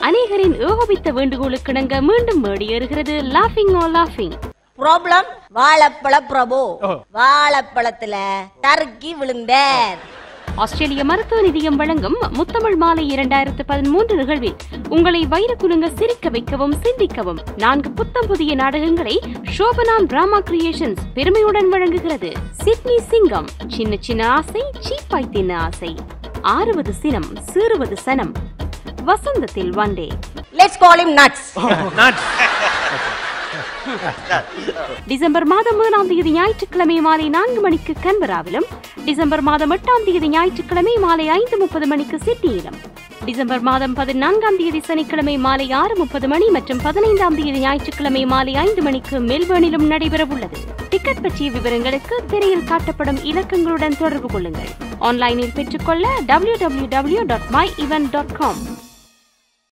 அநேகரின் ஏகோபித்த வேண்டுகோளுக்கிணங்க மீண்டும் மேடியேறுகிறது லாஃபிங் ஓ லாஃபிங் ப்ராப்ளம் வாழைப்பழ பிரபு வாழைப்பழத்துல டர்க்கி விழுந்தார் ஆஸ்திரேலிய மருத்துவ நிதியம் வழங்கும் முத்தமிழ் மாலை இரண்டாயிரத்து பதிமூன்று நிகழ்வில் உங்களை வைர குலுங்க சிரிக்க வைக்கவும் சிந்திக்கவும் நான்கு புத்தம் புதிய நாடகங்களை ஷோபனான் டிராமா கிரியேஷன்ஸ் பெருமையுடன் வழங்குகிறது சிட்னி சிங்கம் சின்ன சின்ன ஆசை சீப்பாய் தின்ன ஆசை ஆறுவது சினம் சீறுவது சனம் வசந்தத்தில் வண்டே let's call him nuts December மாதம் முதலாம் தேதி ஞாயிற்றுக்கிழமை மாலை நான்கு மணிக்கு கன்பராவிலும் டிசம்பர் மாதம் எட்டாம் தேதி ஞாயிற்றுக்கிழமை மாலை ஐந்து முப்பது மணிக்கு சிட்னியிலும் டிசம்பர் மாதம் பதினான்காம் தேதி சனிக்கிழமை மாலை ஆறு முப்பது மணி மற்றும் பதினைந்தாம் தேதி ஞாயிற்றுக்கிழமை மாலை ஐந்து மணிக்கு மெல்பர்னிலும் நடைபெறவுள்ளது டிக்கெட் பற்றிய விவரங்களுக்கு திரையில் காட்டப்படும் இலக்கங்களுடன் தொடர்பு கொள்ளுங்கள் ஆன்லைனில் பெற்றுக்கொள்ள www.myeven.com